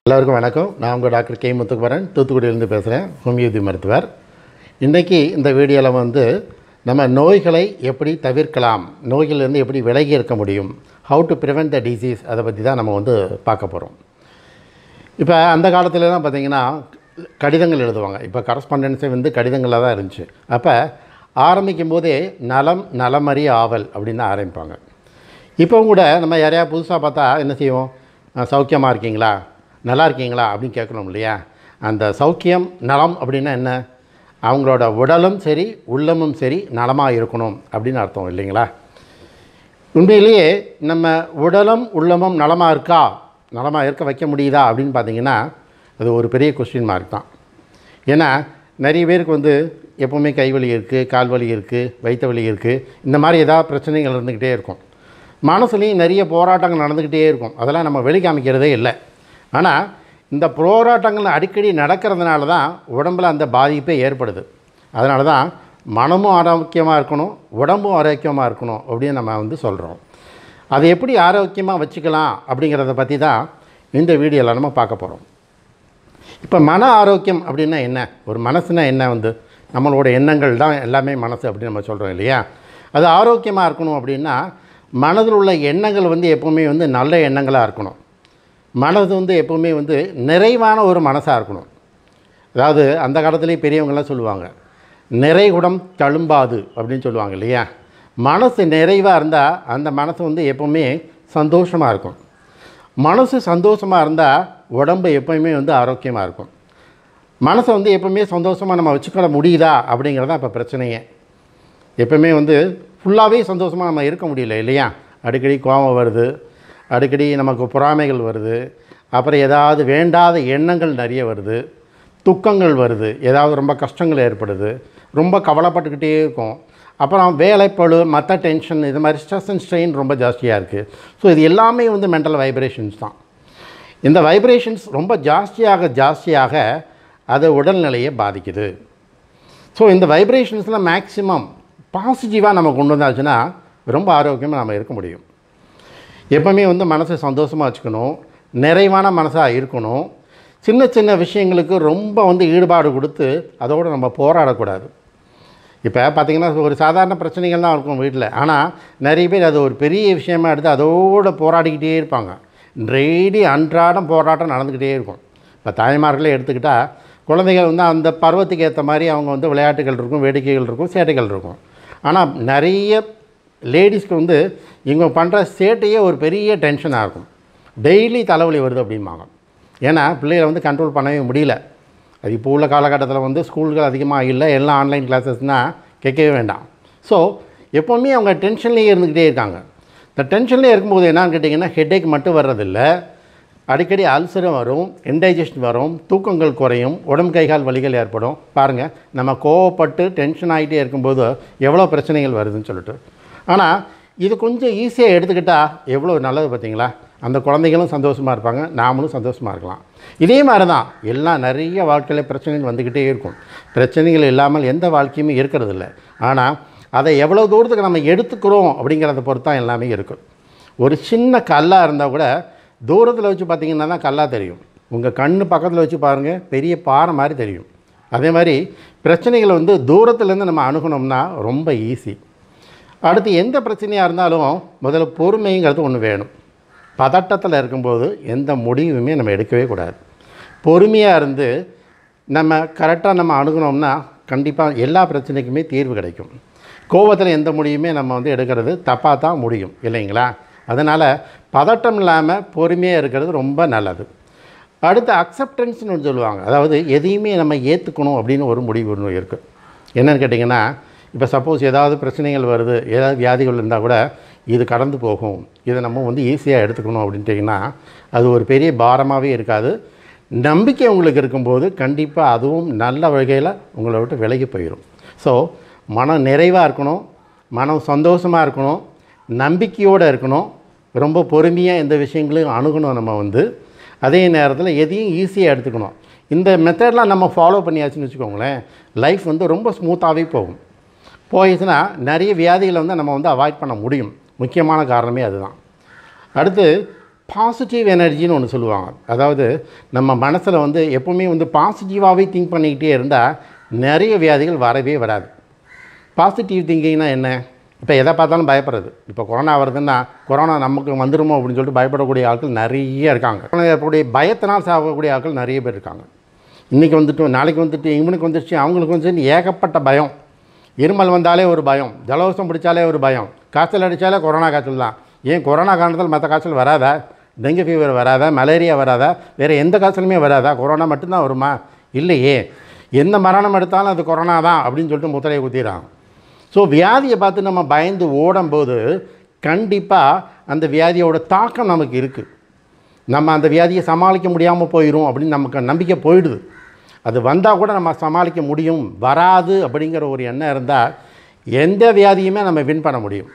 எல்லாருக்கும் வணக்கம் நான் உங்கள் டாக்டர் கே முத்துக்குமரன் தூத்துக்குடியிலேருந்து பேசுகிறேன் ஹோமியோபதி மருத்துவர் இன்றைக்கி இந்த வீடியோவில் வந்து நம்ம நோய்களை எப்படி தவிர்க்கலாம் நோய்களிலிருந்து எப்படி விலகி இருக்க முடியும் how to prevent the disease அதை பற்றி தான் நம்ம வந்து பார்க்க போகிறோம் இப்போ அந்த காலத்துலலாம் பார்த்தீங்கன்னா கடிதங்கள் எழுதுவாங்க இப்போ கரஸ்பாண்டன்ஸே வந்து கடிதங்களாக தான் இருந்துச்சு அப்போ ஆரம்பிக்கும் போதே நலம் நலமறிய ஆவல் அப்படின்னு தான் ஆரம்பிப்பாங்க இப்போ கூட நம்ம யாரையா புதுசாக பார்த்தா என்ன செய்வோம் அஹ், சௌக்கியமாக இருக்கீங்களா நல்லா இருக்கீங்களா அப்படின்னு கேட்கணும் இல்லையா அந்த சௌக்கியம் நலம் அப்படின்னா என்ன அவங்களோட உடலும் சரி உள்ளமும் சரி நலமாக இருக்கணும் அப்படின்னு அர்த்தம் இல்லைங்களா உண்மையிலேயே நம்ம உடலும் உள்ளமும் நலமாக இருக்கா நலமாக இருக்க வைக்க முடியுதா அப்படின்னு பார்த்தீங்கன்னா அது ஒரு பெரிய கொஸ்டின் மார்க் தான் ஏன்னா நிறைய பேருக்கு வந்து எப்போவுமே கைவலி இருக்குது கால் வலி இருக்குது வயிற்று வலி இருக்குது இந்த மாதிரி ஏதாவது பிரச்சனைகள் இருந்துக்கிட்டே இருக்கும் மனசுலேயும் நிறைய போராட்டங்கள் நடந்துக்கிட்டே இருக்கும் அதெல்லாம் நம்ம வெளிக்காமிக்கிறதே இல்லை ஆனால் இந்த போராட்டங்கள் அடிக்கடி நடக்கிறதுனால தான் உடம்பில் அந்த பாதிப்பே ஏற்படுது அதனால தான் மனமும் ஆரோக்கியமாக இருக்கணும் உடம்பும் ஆரோக்கியமாக இருக்கணும் அப்படின்னு நம்ம வந்து சொல்கிறோம் அதை எப்படி ஆரோக்கியமாக வச்சுக்கலாம் அப்படிங்கிறத பற்றி தான் இந்த வீடியோவில் நம்ம பார்க்க போகிறோம் இப்போ மன ஆரோக்கியம் அப்படின்னா என்ன ஒரு மனசுனா என்ன வந்து நம்மளோட எண்ணங்கள் தான் எல்லாமே மனசு அப்படின்னு நம்ம சொல்கிறோம் இல்லையா அது ஆரோக்கியமாக இருக்கணும் அப்படின்னா மனதில் உள்ள எண்ணங்கள் வந்து எப்போவுமே வந்து நல்ல எண்ணங்களாக இருக்கணும் மனது வந்து எப்போவுமே வந்து நிறைவான ஒரு மனசாக இருக்கணும் அதாவது அந்த காலத்துலேயே பெரியவங்களாம் சொல்லுவாங்க நிறைகுடம் தழும்பாது அப்படின்னு சொல்லுவாங்க இல்லையா மனசு நிறைவாக இருந்தால் அந்த மனசு வந்து எப்போவுமே சந்தோஷமாக இருக்கும் மனசு சந்தோஷமாக இருந்தால் உடம்பு எப்போயுமே வந்து ஆரோக்கியமாக இருக்கும் மனசை வந்து எப்போவுமே சந்தோஷமாக நம்ம வச்சுக்கிட முடியுதா அப்படிங்கிறது தான் இப்போ பிரச்சனையே எப்பவுமே வந்து ஃபுல்லாகவே சந்தோஷமாக நம்ம இருக்க முடியல இல்லையா அடிக்கடி கோபம் வருது அடிக்கடி நமக்கு பொறாமைகள் வருது அப்புறம் ஏதாவது வேண்டாத எண்ணங்கள் நிறைய வருது துக்கங்கள் வருது ஏதாவது ரொம்ப கஷ்டங்கள் ஏற்படுது ரொம்ப கவலைப்பட்டுக்கிட்டே இருக்கும் அப்புறம் வேலைப்பழு மற்ற டென்ஷன் இது மாதிரி ஸ்ட்ரெஸ் அண்ட் ஸ்ட்ரெயின் ரொம்ப ஜாஸ்தியாக இருக்குது ஸோ இது எல்லாமே வந்து மென்டல் வைப்ரேஷன்ஸ் தான் இந்த வைப்ரேஷன்ஸ் ரொம்ப ஜாஸ்தியாக ஜாஸ்தியாக அது உடல்நிலையை பாதிக்குது ஸோ இந்த வைப்ரேஷன்ஸில் மேக்ஸிமம் பாசிட்டிவாக நம்ம கொண்டு வந்தாச்சுன்னா ரொம்ப ஆரோக்கியமாக நம்ம இருக்க முடியும் எப்பவுமே வந்து மனசை சந்தோஷமாக வச்சுக்கணும் நிறைவான மனசாக இருக்கணும் சின்ன சின்ன விஷயங்களுக்கு ரொம்ப வந்து ஈடுபாடு கொடுத்து அதோடு நம்ம போராடக்கூடாது இப்போ பார்த்தீங்கன்னா ஒரு சாதாரண பிரச்சனைகள் தான் இருக்கும் வீட்டில் ஆனால் நிறைய பேர் அது ஒரு பெரிய விஷயமா எடுத்து அதோடு போராடிக்கிட்டே இருப்பாங்க டெய்லி அன்றாடம் போராட்டம் நடந்துக்கிட்டே இருக்கும் இப்போ தாய்மார்களே எடுத்துக்கிட்டால் குழந்தைகள் வந்து அந்த பருவத்துக்கு ஏற்ற மாதிரி அவங்க வந்து விளையாட்டுகள் இருக்கும் வேடிக்கைகள் இருக்கும் சேட்டைகள் இருக்கும் ஆனால் நிறைய லேடிஸ்க்கு வந்து இவங்க பண்ணுற சேட்டையே ஒரு பெரிய டென்ஷனாக இருக்கும் டெய்லி தலைவலி வருது அப்படிம்பாங்க ஏன்னா பிள்ளைகளை வந்து கண்ட்ரோல் பண்ணவே முடியல அது இப்போ உள்ள காலகட்டத்தில் வந்து ஸ்கூல்கள் அதிகமாக இல்லை எல்லாம் ஆன்லைன் கிளாஸஸ்னால் கேட்கவே வேண்டாம் ஸோ எப்போவுமே அவங்க டென்ஷன்லேயே இருந்துக்கிட்டே இருக்காங்க இந்த டென்ஷன்லேயே இருக்கும்போது என்னன்னு கேட்டிங்கன்னா ஹெட்டேக் மட்டும் வர்றதில்ல அடிக்கடி அல்சரும் வரும் இன்டைஜஷன் வரும் தூக்கங்கள் குறையும் உடம்பு கைகால் வலிகள் ஏற்படும் பாருங்கள் நம்ம கோவப்பட்டு டென்ஷன் ஆகிட்டே இருக்கும்போது எவ்வளோ பிரச்சனைகள் வருதுன்னு சொல்லிட்டு ஆனால் இது கொஞ்சம் ஈஸியாக எடுத்துக்கிட்டால் எவ்வளோ நல்லது பார்த்தீங்களா அந்த குழந்தைகளும் சந்தோஷமாக இருப்பாங்க நாமளும் சந்தோஷமாக இருக்கலாம் இதே மாதிரி தான் எல்லாம் நிறைய வாழ்க்கையில் பிரச்சனைகள் வந்துக்கிட்டே இருக்கும் பிரச்சனைகள் இல்லாமல் எந்த வாழ்க்கையுமே இருக்கிறது இல்லை ஆனால் அதை எவ்வளோ தூரத்துக்கு நம்ம எடுத்துக்கிறோம் அப்படிங்கிறத பொறுத்து தான் எல்லாமே இருக்கும் ஒரு சின்ன கல்லாக இருந்தால் கூட தூரத்தில் வச்சு பார்த்தீங்கன்னா தான் கல்லாக தெரியும் உங்கள் கண் பக்கத்தில் வச்சு பாருங்கள் பெரிய பாறை மாதிரி தெரியும் அதே மாதிரி பிரச்சனைகளை வந்து தூரத்துலேருந்து நம்ம அணுகணும்னா ரொம்ப ஈஸி அடுத்து எந்த பிரச்சனையாக இருந்தாலும் முதல்ல பொறுமைங்கிறது ஒன்று வேணும் பதட்டத்தில் இருக்கும்போது எந்த முடிவுமே நம்ம எடுக்கவே கூடாது பொறுமையாக இருந்து நம்ம கரெக்டாக நம்ம அணுகுனோம்னா கண்டிப்பாக எல்லா பிரச்சனைக்குமே தீர்வு கிடைக்கும் கோபத்தில் எந்த முடிவுமே நம்ம வந்து எடுக்கிறது தப்பாக தான் முடியும் இல்லைங்களா அதனால் பதட்டம் இல்லாமல் பொறுமையாக இருக்கிறது ரொம்ப நல்லது அடுத்து அக்செப்டன்ஸ்னு ஒன்று சொல்லுவாங்க அதாவது எதையுமே நம்ம ஏற்றுக்கணும் அப்படின்னு ஒரு முடிவு ஒன்று இருக்குது என்னன்னு கேட்டிங்கன்னா இப்போ சப்போஸ் ஏதாவது பிரச்சனைகள் வருது ஏதாவது வியாதிகள் இருந்தால் கூட இது கடந்து போகும் இதை நம்ம வந்து ஈஸியாக எடுத்துக்கணும் அப்படின்ட்டிங்கன்னா அது ஒரு பெரிய பாரமாகவே இருக்காது நம்பிக்கை உங்களுக்கு இருக்கும்போது கண்டிப்பாக அதுவும் நல்ல வகையில் உங்களை விட்டு விலகி போயிடும் ஸோ மனம் நிறைவாக இருக்கணும் மனம் சந்தோஷமாக இருக்கணும் நம்பிக்கையோடு இருக்கணும் ரொம்ப பொறுமையாக எந்த விஷயங்களையும் அணுகணும் நம்ம வந்து அதே நேரத்தில் எதையும் ஈஸியாக எடுத்துக்கணும் இந்த மெத்தட்லாம் நம்ம ஃபாலோ பண்ணியாச்சுன்னு வச்சுக்கோங்களேன் லைஃப் வந்து ரொம்ப ஸ்மூத்தாகவே போகும் போயிடுச்சுன்னா நிறைய வியாதிகளை வந்து நம்ம வந்து அவாய்ட் பண்ண முடியும் முக்கியமான காரணமே அதுதான் அடுத்து பாசிட்டிவ் எனர்ஜின்னு ஒன்று சொல்லுவாங்க அதாவது நம்ம மனசில் வந்து எப்போவுமே வந்து பாசிட்டிவாகவே திங்க் பண்ணிக்கிட்டே இருந்தால் நிறைய வியாதிகள் வரவே வராது பாசிட்டிவ் திங்கிங்னா என்ன இப்போ எதை பார்த்தாலும் பயப்படுறது இப்போ கொரோனா வருதுன்னா கொரோனா நமக்கு வந்துருமோ அப்படின்னு சொல்லிட்டு பயப்படக்கூடிய ஆட்கள் நிறைய இருக்காங்க கொரோனா ஏற்படக்கூடிய பயத்தினால் சாகக்கூடிய ஆட்கள் நிறைய பேர் இருக்காங்க இன்றைக்கி வந்துட்டு நாளைக்கு வந்துட்டு இவனுக்கு வந்துருச்சு அவங்களுக்கு வந்துச்சு ஏகப்பட்ட பயம் இருமல் வந்தாலே ஒரு பயம் ஜலதோஷம் பிடிச்சாலே ஒரு பயம் காய்ச்சல் அடித்தாலே கொரோனா காய்ச்சல் தான் ஏன் கொரோனா காரணத்தில் மற்ற காய்ச்சல் வராதா டெங்கு ஃபீவர் வராதா மலேரியா வராதா வேறு எந்த காய்ச்சலுமே வராதா கொரோனா மட்டும்தான் வருமா இல்லையே எந்த மரணம் எடுத்தாலும் அது கொரோனா தான் அப்படின்னு சொல்லிட்டு முத்திரையை குத்திடுறாங்க ஸோ வியாதியை பார்த்து நம்ம பயந்து ஓடும்போது கண்டிப்பாக அந்த வியாதியோட தாக்கம் நமக்கு இருக்குது நம்ம அந்த வியாதியை சமாளிக்க முடியாமல் போயிடும் அப்படின்னு நமக்கு நம்பிக்கை போயிடுது அது வந்தால் கூட நம்ம சமாளிக்க முடியும் வராது அப்படிங்கிற ஒரு எண்ணம் இருந்தால் எந்த வியாதியுமே நம்ம வின் பண்ண முடியும்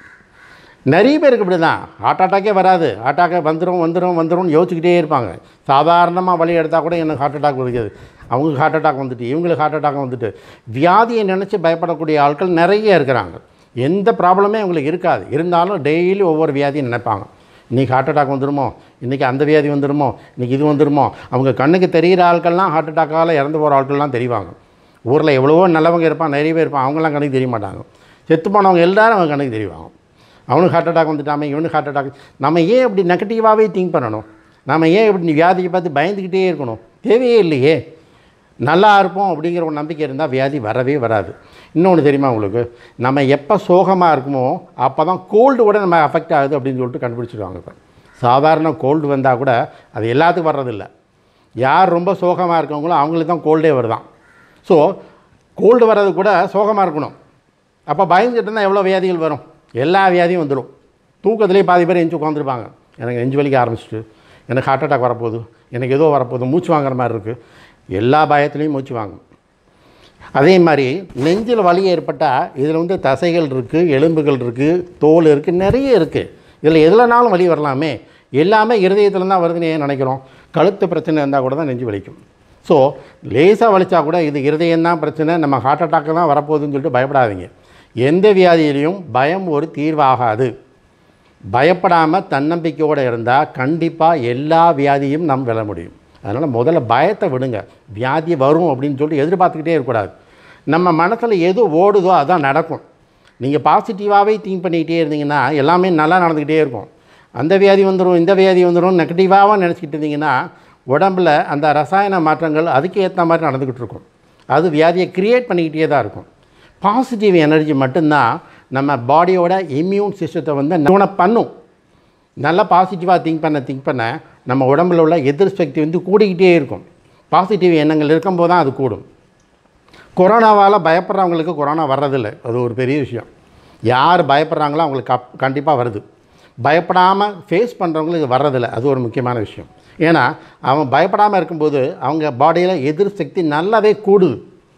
நிறைய பேருக்கு இப்படி தான் ஹார்ட் அட்டாக்கே வராது ஹார்ட் அட்டாக் வந்துடும் வந்துடும் வந்துடும்னு யோசிச்சுக்கிட்டே இருப்பாங்க சாதாரணமாக வழி எடுத்தால் கூட எனக்கு ஹார்ட் அட்டாக் வருகிறது அவங்களுக்கு ஹார்ட் அட்டாக் வந்துட்டு இவங்களுக்கு ஹார்ட் அட்டாக் வந்துட்டு வியாதியை நினச்சி பயப்படக்கூடிய ஆட்கள் நிறைய இருக்கிறாங்க எந்த ப்ராப்ளமே அவங்களுக்கு இருக்காது இருந்தாலும் டெய்லி ஒவ்வொரு வியாதியும் நினைப்பாங்க இன்றைக்கி ஹார்ட் அட்டாக் வந்துருமோ இன்றைக்கி அந்த வியாதி வந்துருமோ இன்றைக்கி இது வந்துருமோ அவங்க கண்ணுக்கு தெரிகிற ஆட்கள்லாம் ஹார்ட் அட்டாக்கால் இறந்து போகிற ஆட்கள்லாம் தெரிவாங்க ஊரில் எவ்வளவோ நல்லவங்க இருப்பான் நிறைய பேர் இருப்பான் அவங்களாம் கணக்கு தெரிய மாட்டாங்க செத்து போனவங்க எல்லாரும் அவங்க கணக்கு தெரிவாங்க அவனுக்கு ஹார்ட் அட்டாக் வந்துட்டாமே இவனுக்கு ஹார்ட் அட்டாக் நம்ம ஏன் இப்படி நெகட்டிவாகவே திங்க் பண்ணணும் நம்ம ஏன் இப்படி வியாதியை பார்த்து பயந்துக்கிட்டே இருக்கணும் தேவையே இல்லையே நல்லா இருப்போம் அப்படிங்கிற ஒரு நம்பிக்கை இருந்தால் வியாதி வரவே வராது இன்னொன்று தெரியுமா உங்களுக்கு நம்ம எப்போ சோகமாக இருக்குமோ அப்போ தான் கோல்டு கூட நம்ம அஃபெக்ட் ஆகுது அப்படின்னு சொல்லிட்டு கண்டுபிடிச்சிருவாங்க இப்போ சாதாரண கோல்டு வந்தால் கூட அது எல்லாத்துக்கும் வர்றதில்ல யார் ரொம்ப சோகமாக இருக்கவங்களோ அவங்களுக்கு தான் கோல்டே வருதான் ஸோ கோல்டு வர்றது கூட சோகமாக இருக்கணும் அப்போ பயந்துட்டு இருந்தால் எவ்வளோ வியாதிகள் வரும் எல்லா வியாதியும் வந்துடும் தூக்கத்துலேயே பாதி பேர் எஞ்சி உட்காந்துருப்பாங்க எனக்கு நெஞ்சு வலிக்க ஆரம்பிச்சிட்டு எனக்கு ஹார்ட் அட்டாக் வரப்போகுது எனக்கு ஏதோ வரப்போகுது மூச்சு வாங்குற மாதிரி இருக்குது எல்லா பயத்துலேயும் மூச்சு வாங்கும் அதே மாதிரி நெஞ்சில் வலி ஏற்பட்டால் இதில் வந்து தசைகள் இருக்குது எலும்புகள் இருக்குது தோல் இருக்குது நிறைய இருக்குது இதில் எதுலனாலும் வலி வரலாமே எல்லாமே இருதயத்தில் தான் வருதுன்னு ஏன் நினைக்கிறோம் கழுத்து பிரச்சனை இருந்தால் கூட தான் நெஞ்சு வலிக்கும் ஸோ லேசாக வலிச்சா கூட இது இருதயம் தான் பிரச்சனை நம்ம ஹார்ட் அட்டாக்கு தான் வரப்போகுதுன்னு சொல்லிட்டு பயப்படாதீங்க எந்த வியாதியிலையும் பயம் ஒரு தீர்வாகாது பயப்படாமல் தன்னம்பிக்கையோடு இருந்தால் கண்டிப்பாக எல்லா வியாதியும் நம்ம வெல்ல முடியும் அதனால் முதல்ல பயத்தை விடுங்க வியாதி வரும் அப்படின்னு சொல்லிட்டு எதிர்பார்த்துக்கிட்டே இருக்கக்கூடாது நம்ம மனசில் எது ஓடுதோ அதான் நடக்கும் நீங்கள் பாசிட்டிவாகவே திங்க் பண்ணிக்கிட்டே இருந்தீங்கன்னா எல்லாமே நல்லா நடந்துக்கிட்டே இருக்கும் அந்த வியாதி வந்துடும் இந்த வியாதி வந்துடும் நெகட்டிவாக நினச்சிக்கிட்டு இருந்தீங்கன்னா உடம்புல அந்த ரசாயன மாற்றங்கள் அதுக்கு ஏற்ற மாதிரி நடந்துக்கிட்டு இருக்கும் அது வியாதியை க்ரியேட் பண்ணிக்கிட்டே தான் இருக்கும் பாசிட்டிவ் எனர்ஜி மட்டும்தான் நம்ம பாடியோட இம்யூன் சிஸ்டத்தை வந்து நுண பண்ணும் நல்லா பாசிட்டிவாக திங்க் பண்ண திங்க் பண்ண நம்ம உடம்புல உள்ள எதிர் சக்தி வந்து கூடிக்கிட்டே இருக்கும் பாசிட்டிவ் எண்ணங்கள் இருக்கும்போது தான் அது கூடும் கொரோனாவால் பயப்படுறவங்களுக்கு கொரோனா வர்றதில்லை அது ஒரு பெரிய விஷயம் யார் பயப்படுறாங்களோ அவங்களுக்கு கப் கண்டிப்பாக வருது பயப்படாமல் ஃபேஸ் பண்ணுறவங்களுக்கு இது வர்றதில்லை அது ஒரு முக்கியமான விஷயம் ஏன்னா அவன் பயப்படாமல் இருக்கும்போது அவங்க பாடியில் எதிர் சக்தி நல்லாவே கூடுது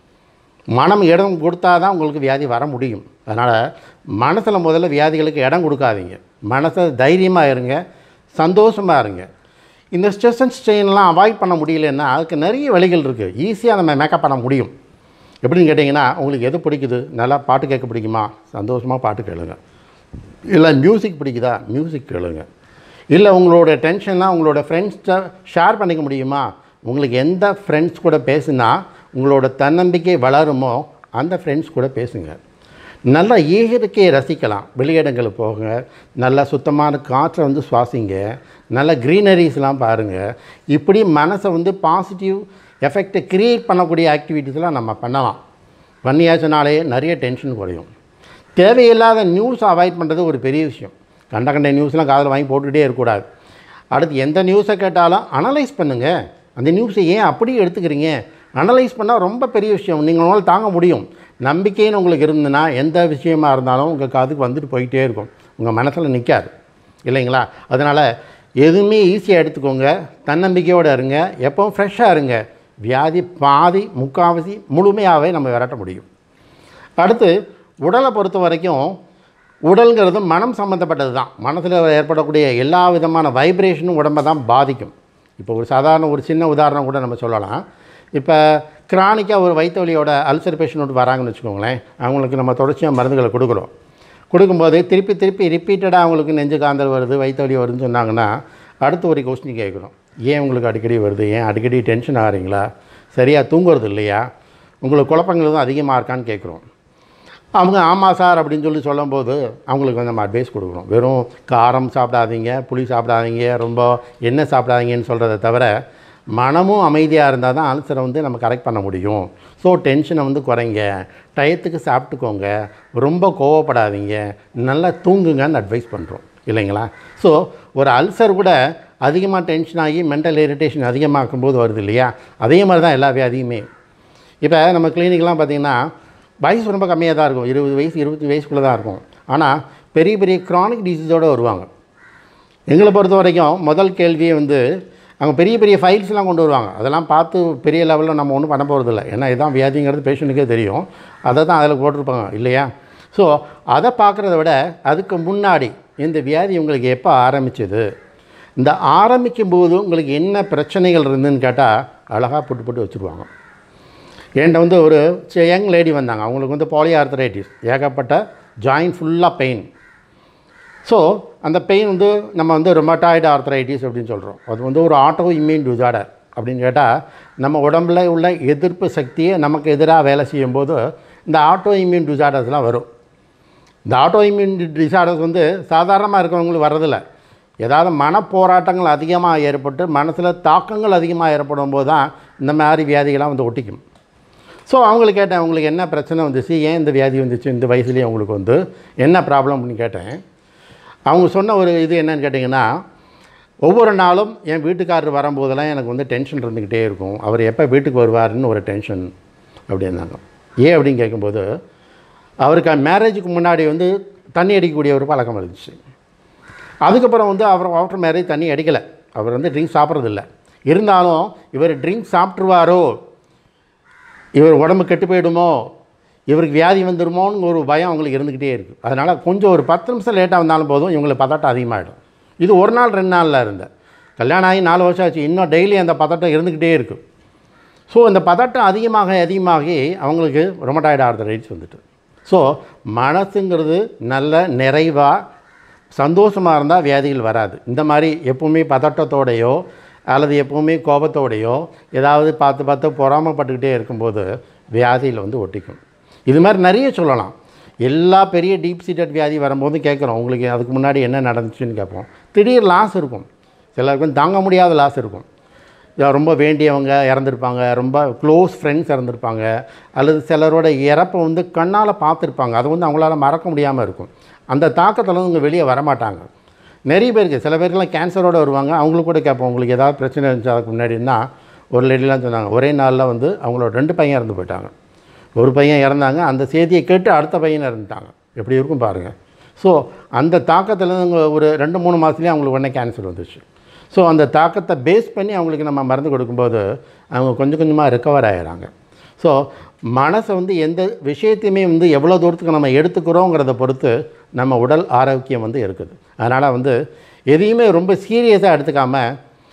மனம் இடம் கொடுத்தா தான் உங்களுக்கு வியாதி வர முடியும் அதனால் மனசில் முதல்ல வியாதிகளுக்கு இடம் கொடுக்காதீங்க மனசை தைரியமாக இருங்க சந்தோஷமாக இருங்க இந்த ஸ்ட்ரெஸ் அண்ட் ஸ்ட்ரெயின்லாம் அவாய்ட் பண்ண முடியலன்னா அதுக்கு நிறைய வழிகள் இருக்குது ஈஸியாக நம்ம மேக்கப் பண்ண முடியும் எப்படின்னு கேட்டிங்கன்னா உங்களுக்கு எது பிடிக்குது நல்லா பாட்டு கேட்க பிடிக்குமா சந்தோஷமாக பாட்டு கேளுங்க இல்லை மியூசிக் பிடிக்குதா மியூசிக் கேளுங்க இல்லை உங்களோட டென்ஷன்லாம் உங்களோட ஃப்ரெண்ட்ஸ்கிட்ட ஷேர் பண்ணிக்க முடியுமா உங்களுக்கு எந்த ஃப்ரெண்ட்ஸ் கூட பேசுனா உங்களோட தன்னம்பிக்கை வளருமோ அந்த ஃப்ரெண்ட்ஸ் கூட பேசுங்க நல்லா இயற்கையை ரசிக்கலாம் வெளியிடங்களுக்கு போங்க நல்லா சுத்தமான காற்றை வந்து சுவாசிங்க நல்ல க்ரீனரிஸ்லாம் பாருங்கள் இப்படி மனசை வந்து பாசிட்டிவ் எஃபெக்டை க்ரியேட் பண்ணக்கூடிய ஆக்டிவிட்டீஸ்லாம் நம்ம பண்ணலாம் பண்ணியாச்சுனாலே நிறைய டென்ஷன் குறையும் தேவையில்லாத நியூஸ் அவாய்ட் பண்ணுறது ஒரு பெரிய விஷயம் கண்ட கண்ட நியூஸ்லாம் காதில் வாங்கி போட்டுக்கிட்டே இருக்கக்கூடாது அடுத்து எந்த நியூஸை கேட்டாலும் அனலைஸ் பண்ணுங்கள் அந்த நியூஸை ஏன் அப்படியே எடுத்துக்கிறீங்க அனலைஸ் பண்ணால் ரொம்ப பெரிய விஷயம் நீங்கள் உங்களால் தாங்க முடியும் நம்பிக்கைன்னு உங்களுக்கு இருந்ததுன்னா எந்த விஷயமா இருந்தாலும் உங்கள் காதுக்கு வந்துட்டு போயிட்டே இருக்கும் உங்கள் மனசில் நிற்காது இல்லைங்களா அதனால் எதுவுமே ஈஸியாக எடுத்துக்கோங்க தன்னம்பிக்கையோடு இருங்க எப்பவும் ஃப்ரெஷ்ஷாக இருங்க வியாதி பாதி முக்காவாசி முழுமையாகவே நம்ம விரட்ட முடியும் அடுத்து உடலை பொறுத்த வரைக்கும் உடல்ங்கிறது மனம் சம்மந்தப்பட்டது தான் மனசில் ஏற்படக்கூடிய எல்லா விதமான வைப்ரேஷனும் உடம்பை தான் பாதிக்கும் இப்போ ஒரு சாதாரண ஒரு சின்ன உதாரணம் கூட நம்ம சொல்லலாம் இப்போ கிரானிக்காக ஒரு வயிற்று வலியோட அல்சர் பேஷண்ட் வராங்கன்னு வச்சுக்கோங்களேன் அவங்களுக்கு நம்ம தொடர்ச்சியாக மருந்துகளை கொடுக்குறோம் கொடுக்கும்போது திருப்பி திருப்பி ரிப்பீட்டடாக அவங்களுக்கு நெஞ்சு காந்தல் வருது வயிற்று வலி வருதுன்னு சொன்னாங்கன்னா அடுத்து ஒரு கொஸ்டின் கேட்குறோம் ஏன் உங்களுக்கு அடிக்கடி வருது ஏன் அடிக்கடி டென்ஷன் ஆகிறீங்களா சரியாக தூங்குறது இல்லையா உங்களுக்கு குழப்பங்கள் எதுவும் அதிகமாக இருக்கான்னு கேட்குறோம் அவங்க ஆமாம் சார் அப்படின்னு சொல்லி சொல்லும்போது அவங்களுக்கு வந்து நம்ம அட்வைஸ் கொடுக்குறோம் வெறும் காரம் சாப்பிடாதீங்க புளி சாப்பிடாதீங்க ரொம்ப எண்ணெய் சாப்பிடாதீங்கன்னு சொல்கிறத தவிர மனமும் அமைதியாக இருந்தால் தான் அல்சரை வந்து நம்ம கரெக்ட் பண்ண முடியும் ஸோ டென்ஷனை வந்து குறைங்க டயத்துக்கு சாப்பிட்டுக்கோங்க ரொம்ப கோவப்படாதீங்க நல்லா தூங்குங்கன்னு அட்வைஸ் பண்ணுறோம் இல்லைங்களா ஸோ ஒரு அல்சர் கூட அதிகமாக டென்ஷன் ஆகி மென்டல் இரிட்டேஷன் அதிகமாக்கும் போது வருது இல்லையா அதே மாதிரி தான் எல்லா வியாதியுமே இப்போ நம்ம கிளினிக்லாம் பார்த்திங்கன்னா வயசு ரொம்ப கம்மியாக தான் இருக்கும் இருபது வயசு இருபத்தி வயசுக்குள்ளே தான் இருக்கும் ஆனால் பெரிய பெரிய க்ரானிக் டிசீஸோடு வருவாங்க எங்களை பொறுத்த வரைக்கும் முதல் கேள்வியே வந்து அவங்க பெரிய பெரிய ஃபைல்ஸ்லாம் கொண்டு வருவாங்க அதெல்லாம் பார்த்து பெரிய லெவலில் நம்ம ஒன்றும் பண்ண போகிறதில்ல ஏன்னா இதுதான் வியாதிங்கிறது பேஷண்ட்டுக்கே தெரியும் அதை தான் அதில் போட்டிருப்பாங்க இல்லையா ஸோ அதை பார்க்குறத விட அதுக்கு முன்னாடி இந்த வியாதி உங்களுக்கு எப்போ ஆரம்பிச்சது இந்த ஆரம்பிக்கும் போது உங்களுக்கு என்ன பிரச்சனைகள் இருந்துன்னு கேட்டால் அழகாக புட்டு புட்டு வச்சுருவாங்க என்கிட்ட வந்து ஒரு யங் லேடி வந்தாங்க அவங்களுக்கு வந்து பாலியார்த்தரைட்டிஸ் ஏகப்பட்ட ஜாயின்ட் ஃபுல்லாக பெயின் ஸோ அந்த பெயின் வந்து நம்ம வந்து ரொமட்டாய்டு ஆர்த்தரைட்டிஸ் அப்படின்னு சொல்கிறோம் அது வந்து ஒரு ஆட்டோ இம்யூன் டிசார்டர் அப்படின்னு கேட்டால் நம்ம உடம்புல உள்ள எதிர்ப்பு சக்தியை நமக்கு எதிராக வேலை செய்யும்போது இந்த ஆட்டோ இம்யூன் டிசார்டர்ஸ்லாம் வரும் இந்த ஆட்டோ இம்யூன் டிசார்டர்ஸ் வந்து சாதாரணமாக இருக்கிறவங்களுக்கு வர்றதில்ல ஏதாவது மனப்போராட்டங்கள் அதிகமாக ஏற்பட்டு மனசில் தாக்கங்கள் அதிகமாக ஏற்படும் போது தான் இந்த மாதிரி வியாதிகள்லாம் வந்து ஒட்டிக்கும் ஸோ அவங்களுக்கு கேட்டேன் உங்களுக்கு என்ன பிரச்சனை வந்துச்சு ஏன் இந்த வியாதி வந்துச்சு இந்த வயசுலேயே அவங்களுக்கு வந்து என்ன ப்ராப்ளம் அப்படின்னு கேட்டேன் அவங்க சொன்ன ஒரு இது என்னன்னு கேட்டிங்கன்னா ஒவ்வொரு நாளும் என் வீட்டுக்காரர் வரும்போதெல்லாம் எனக்கு வந்து டென்ஷன் இருந்துக்கிட்டே இருக்கும் அவர் எப்போ வீட்டுக்கு வருவாருன்னு ஒரு டென்ஷன் அப்படின்னாங்க ஏன் அப்படின்னு கேட்கும்போது அவருக்கு மேரேஜுக்கு முன்னாடி வந்து தண்ணி அடிக்கக்கூடிய ஒரு பழக்கம் இருந்துச்சு அதுக்கப்புறம் வந்து அவர் ஆஃப்டர் மேரேஜ் தண்ணி அடிக்கலை அவர் வந்து ட்ரிங்க் சாப்பிட்றதில்ல இருந்தாலும் இவர் ட்ரிங்க் சாப்பிட்ருவாரோ இவர் உடம்பு கெட்டு போயிடுமோ இவருக்கு வியாதி வந்துடுமோன்னு ஒரு பயம் அவங்களுக்கு இருந்துக்கிட்டே இருக்குது அதனால் கொஞ்சம் ஒரு பத்து நிமிஷம் லேட்டாக வந்தாலும் போதும் இவங்களுக்கு பதட்டம் அதிகமாகிடும் இது ஒரு நாள் ரெண்டு நாளில் இருந்த கல்யாணம் ஆகி நாலு வருஷம் ஆச்சு இன்னும் டெய்லி அந்த பதட்டம் இருந்துக்கிட்டே இருக்குது ஸோ இந்த பதட்டம் அதிகமாக அதிகமாகி அவங்களுக்கு ரொமட்டாய்டு ஆர்த்தரைட்ஸ் வந்துட்டு ஸோ மனசுங்கிறது நல்ல நிறைவாக சந்தோஷமாக இருந்தால் வியாதிகள் வராது இந்த மாதிரி எப்பவுமே பதட்டத்தோடையோ அல்லது எப்பவுமே கோபத்தோடையோ ஏதாவது பார்த்து பார்த்து பொறாமப்பட்டுக்கிட்டே இருக்கும்போது வியாதியில் வந்து ஒட்டிக்கும் இது மாதிரி நிறைய சொல்லலாம் எல்லா பெரிய டீப் சீட்டட் வியாதி வரும்போது கேட்குறோம் உங்களுக்கு அதுக்கு முன்னாடி என்ன நடந்துச்சுன்னு கேட்போம் திடீர் லாஸ் இருக்கும் சிலருக்கு வந்து தாங்க முடியாத லாஸ் இருக்கும் இதை ரொம்ப வேண்டியவங்க இறந்துருப்பாங்க ரொம்ப க்ளோஸ் ஃப்ரெண்ட்ஸ் இறந்துருப்பாங்க அல்லது சிலரோட இறப்பை வந்து கண்ணால் பார்த்துருப்பாங்க அதை வந்து அவங்களால மறக்க முடியாமல் இருக்கும் அந்த தாக்கத்தில் வந்து இவங்க வெளியே வரமாட்டாங்க நிறைய பேருக்கு சில பேருக்குலாம் கேன்சரோடு வருவாங்க அவங்களுக்கு கூட கேட்போம் உங்களுக்கு ஏதாவது பிரச்சனை இருந்துச்சு அதுக்கு முன்னாடின்னா ஒரு லேடிலாம் சொன்னாங்க ஒரே நாளில் வந்து அவங்களோட ரெண்டு பையன் இறந்து போயிட்டாங்க ஒரு பையன் இறந்தாங்க அந்த செய்தியை கேட்டு அடுத்த பையன் இறந்துட்டாங்க எப்படி இருக்கும் பாருங்கள் ஸோ அந்த தாக்கத்தில் இவங்க ஒரு ரெண்டு மூணு மாதத்துலேயே அவங்களுக்கு உடனே கேன்சர் வந்துச்சு ஸோ அந்த தாக்கத்தை பேஸ் பண்ணி அவங்களுக்கு நம்ம மருந்து கொடுக்கும்போது அவங்க கொஞ்சம் கொஞ்சமாக ரெக்கவர் ஆகிறாங்க ஸோ மனசை வந்து எந்த விஷயத்தையுமே வந்து எவ்வளோ தூரத்துக்கு நம்ம எடுத்துக்கிறோங்கிறத பொறுத்து நம்ம உடல் ஆரோக்கியம் வந்து இருக்குது அதனால் வந்து எதையுமே ரொம்ப சீரியஸாக எடுத்துக்காமல்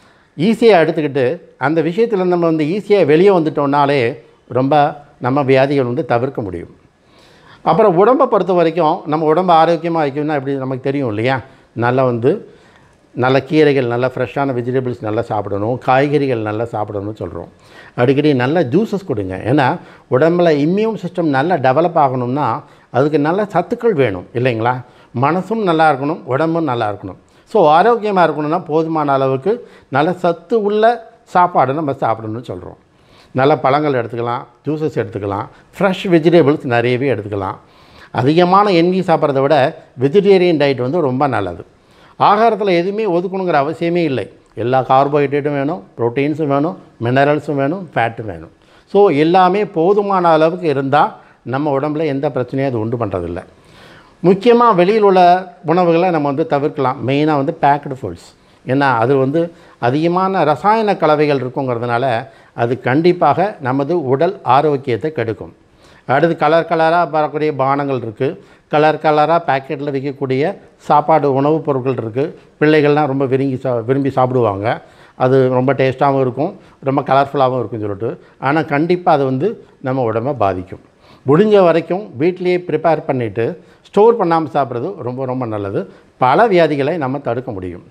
ஈஸியாக எடுத்துக்கிட்டு அந்த விஷயத்தில் நம்ம வந்து ஈஸியாக வெளியே வந்துட்டோம்னாலே ரொம்ப நம்ம வியாதிகள் வந்து தவிர்க்க முடியும் அப்புறம் உடம்பை பொறுத்த வரைக்கும் நம்ம உடம்பு ஆரோக்கியமாக வைக்கணும்னா எப்படி நமக்கு தெரியும் இல்லையா நல்லா வந்து நல்ல கீரைகள் நல்ல ஃப்ரெஷ்ஷான வெஜிடபிள்ஸ் நல்லா சாப்பிடணும் காய்கறிகள் நல்லா சாப்பிடணும்னு சொல்கிறோம் அடிக்கடி நல்ல ஜூஸஸ் கொடுங்க ஏன்னா உடம்புல இம்யூன் சிஸ்டம் நல்லா டெவலப் ஆகணும்னா அதுக்கு நல்ல சத்துக்கள் வேணும் இல்லைங்களா மனசும் நல்லா இருக்கணும் உடம்பும் நல்லா இருக்கணும் ஸோ ஆரோக்கியமாக இருக்கணும்னா போதுமான அளவுக்கு நல்ல சத்து உள்ள சாப்பாடு நம்ம சாப்பிடணும்னு சொல்கிறோம் நல்ல பழங்கள் எடுத்துக்கலாம் ஜூஸஸ் எடுத்துக்கலாம் ஃப்ரெஷ் வெஜிடபிள்ஸ் நிறையவே எடுத்துக்கலாம் அதிகமான எண்ணெய் சாப்பிட்றத விட வெஜிடேரியன் டயட் வந்து ரொம்ப நல்லது ஆகாரத்தில் எதுவுமே ஒதுக்கணுங்கிற அவசியமே இல்லை எல்லா கார்போஹைட்ரேட்டும் வேணும் ப்ரோட்டீன்ஸும் வேணும் மினரல்ஸும் வேணும் ஃபேட்டும் வேணும் ஸோ எல்லாமே போதுமான அளவுக்கு இருந்தால் நம்ம உடம்புல எந்த பிரச்சனையும் அது உண்டு பண்ணுறதில்ல முக்கியமாக வெளியில் உள்ள உணவுகளை நம்ம வந்து தவிர்க்கலாம் மெயினாக வந்து பேக்டு ஃபுட்ஸ் ஏன்னா அது வந்து அதிகமான ரசாயன கலவைகள் இருக்குங்கிறதுனால அது கண்டிப்பாக நமது உடல் ஆரோக்கியத்தை கெடுக்கும் அடுத்து கலர் கலராக வரக்கூடிய பானங்கள் இருக்குது கலர் கலராக பேக்கெட்டில் விற்கக்கூடிய சாப்பாடு உணவுப் பொருட்கள் இருக்குது பிள்ளைகள்லாம் ரொம்ப விரும்பி சா விரும்பி சாப்பிடுவாங்க அது ரொம்ப டேஸ்ட்டாகவும் இருக்கும் ரொம்ப கலர்ஃபுல்லாகவும் இருக்கும்னு சொல்லிட்டு ஆனால் கண்டிப்பாக அது வந்து நம்ம உடம்பை பாதிக்கும் முடிஞ்ச வரைக்கும் வீட்டிலேயே ப்ரிப்பேர் பண்ணிவிட்டு ஸ்டோர் பண்ணாமல் சாப்பிட்றது ரொம்ப ரொம்ப நல்லது பல வியாதிகளை நம்ம தடுக்க முடியும்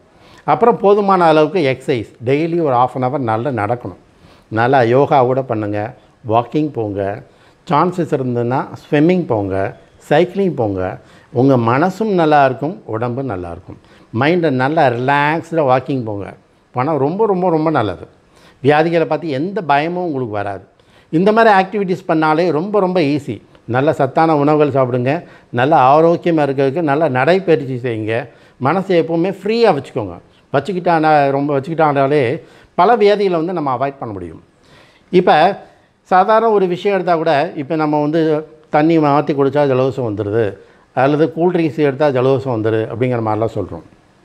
அப்புறம் போதுமான அளவுக்கு எக்ஸசைஸ் டெய்லி ஒரு ஆஃப் அன் ஹவர் நல்லா நடக்கணும் நல்லா யோகா கூட பண்ணுங்கள் வாக்கிங் போங்க சான்சஸ் இருந்ததுன்னா ஸ்விம்மிங் போங்க சைக்கிளிங் போங்க உங்கள் மனசும் நல்லா இருக்கும் உடம்பும் நல்லா இருக்கும் மைண்டை நல்லா ரிலாக்ஸ்டாக வாக்கிங் போங்க பணம் ரொம்ப ரொம்ப ரொம்ப நல்லது வியாதிகளை பார்த்து எந்த பயமும் உங்களுக்கு வராது இந்த மாதிரி ஆக்டிவிட்டீஸ் பண்ணாலே ரொம்ப ரொம்ப ஈஸி நல்ல சத்தான உணவுகள் சாப்பிடுங்க நல்ல ஆரோக்கியமாக இருக்கிறதுக்கு நல்ல நடைப்பயிற்சி செய்யுங்க மனசை எப்போவுமே ஃப்ரீயாக வச்சுக்கோங்க வச்சுக்கிட்டானா ரொம்ப வச்சுக்கிட்டாலே பல வியாதிகளை வந்து நம்ம அவாய்ட் பண்ண முடியும் இப்போ சாதாரண ஒரு விஷயம் எடுத்தால் கூட இப்போ நம்ம வந்து தண்ணி மாற்றி குடித்தா ஜலதோஷம் வந்துடுது அல்லது கூல்ட்ரிங்க்ஸ் எடுத்தால் ஜலதோஷம் வந்துடுது அப்படிங்கிற மாதிரிலாம் சொல்கிறோம்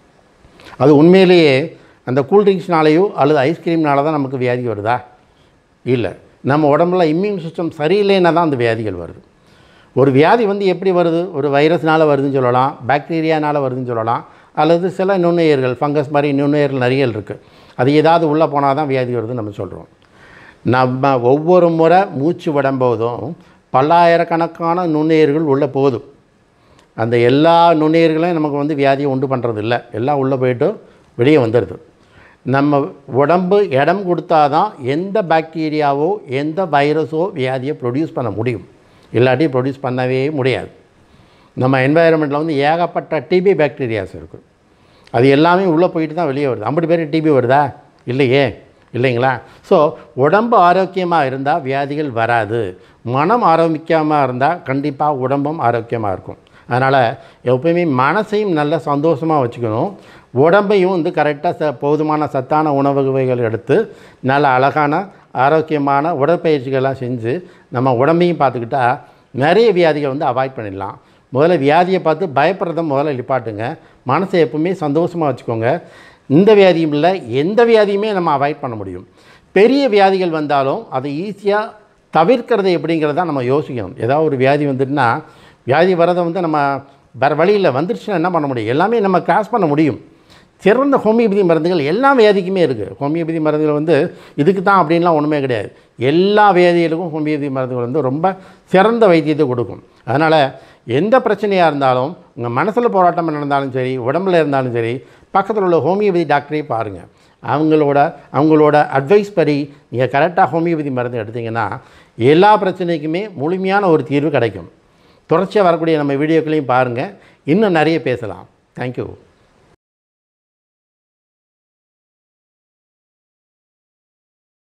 அது உண்மையிலேயே அந்த கூல்ட்ரிங்க்ஸ்னாலேயோ அல்லது ஐஸ்கிரீம்னால தான் நமக்கு வியாதி வருதா இல்லை நம்ம உடம்புல இம்யூன் சிஸ்டம் சரியில்லைன்னா தான் அந்த வியாதிகள் வருது ஒரு வியாதி வந்து எப்படி வருது ஒரு வைரஸ்னால் வருதுன்னு சொல்லலாம் பாக்டீரியானால் வருதுன்னு சொல்லலாம் அல்லது சில நுண்ணுயிர்கள் ஃபங்கஸ் மாதிரி நுண்ணுயிர்கள் நிறைய இருக்குது அது ஏதாவது உள்ளே போனால் தான் வியாதி வருதுன்னு நம்ம சொல்கிறோம் நம்ம ஒவ்வொரு முறை மூச்சு விடும்போதும் பல்லாயிரக்கணக்கான நுண்ணுயிர்கள் உள்ளே போதும் அந்த எல்லா நுண்ணுயிர்களையும் நமக்கு வந்து வியாதியை உண்டு பண்ணுறது இல்லை எல்லாம் உள்ளே போயிட்டு வெளியே வந்துடுது நம்ம உடம்பு இடம் கொடுத்தா தான் எந்த பாக்டீரியாவோ எந்த வைரஸோ வியாதியை ப்ரொடியூஸ் பண்ண முடியும் இல்லாட்டி ப்ரொடியூஸ் பண்ணவே முடியாது நம்ம என்வாயரன்மெண்ட்டில் வந்து ஏகப்பட்ட டிபி பாக்டீரியாஸ் இருக்குது அது எல்லாமே உள்ளே போயிட்டு தான் வெளியே வருது ஐம்பது பேர் டிபி வருதா இல்லையே இல்லைங்களா ஸோ உடம்பு ஆரோக்கியமாக இருந்தால் வியாதிகள் வராது மனம் ஆரோக்கியமாக இருந்தால் கண்டிப்பாக உடம்பும் ஆரோக்கியமாக இருக்கும் அதனால் எப்பவுமே மனசையும் நல்ல சந்தோஷமாக வச்சுக்கணும் உடம்பையும் வந்து கரெக்டாக ச போதுமான சத்தான உணவு வகைகள் எடுத்து நல்ல அழகான ஆரோக்கியமான உடற்பயிற்சிகள்லாம் செஞ்சு நம்ம உடம்பையும் பார்த்துக்கிட்டா நிறைய வியாதிகளை வந்து அவாய்ட் பண்ணிடலாம் முதல்ல வியாதியை பார்த்து பயப்படுறத முதல்ல நிப்பாட்டுங்க மனசை எப்பவுமே சந்தோஷமாக வச்சுக்கோங்க இந்த வியாதியும் இல்லை எந்த வியாதியுமே நம்ம அவாய்ட் பண்ண முடியும் பெரிய வியாதிகள் வந்தாலும் அதை ஈஸியாக தவிர்க்கிறது எப்படிங்கிறத நம்ம யோசிக்கணும் ஏதாவது ஒரு வியாதி வந்துட்டுனா வியாதி வரதை வந்து நம்ம வேறு வழியில் வந்துருச்சுன்னா என்ன பண்ண முடியும் எல்லாமே நம்ம கிராஸ் பண்ண முடியும் சிறந்த ஹோமியோபதி மருந்துகள் எல்லா வியாதிக்குமே இருக்குது ஹோமியோபதி மருந்துகள் வந்து இதுக்கு தான் அப்படின்லாம் ஒன்றுமே கிடையாது எல்லா வியாதிகளுக்கும் ஹோமியோபதி மருந்துகள் வந்து ரொம்ப சிறந்த வைத்தியத்தை கொடுக்கும் அதனால் எந்த பிரச்சனையாக இருந்தாலும் உங்கள் மனசில் போராட்டம் நடந்தாலும் சரி உடம்புல இருந்தாலும் சரி பக்கத்தில் உள்ள ஹோமியோபதி டாக்டரே பாருங்கள் அவங்களோட அவங்களோட அட்வைஸ் படி நீங்கள் கரெக்டாக ஹோமியோபதி மருந்து எடுத்தீங்கன்னா எல்லா பிரச்சனைக்குமே முழுமையான ஒரு தீர்வு கிடைக்கும் தொடர்ச்சியாக வரக்கூடிய நம்ம வீடியோக்களையும் பாருங்கள் இன்னும் நிறைய பேசலாம் தேங்க்யூ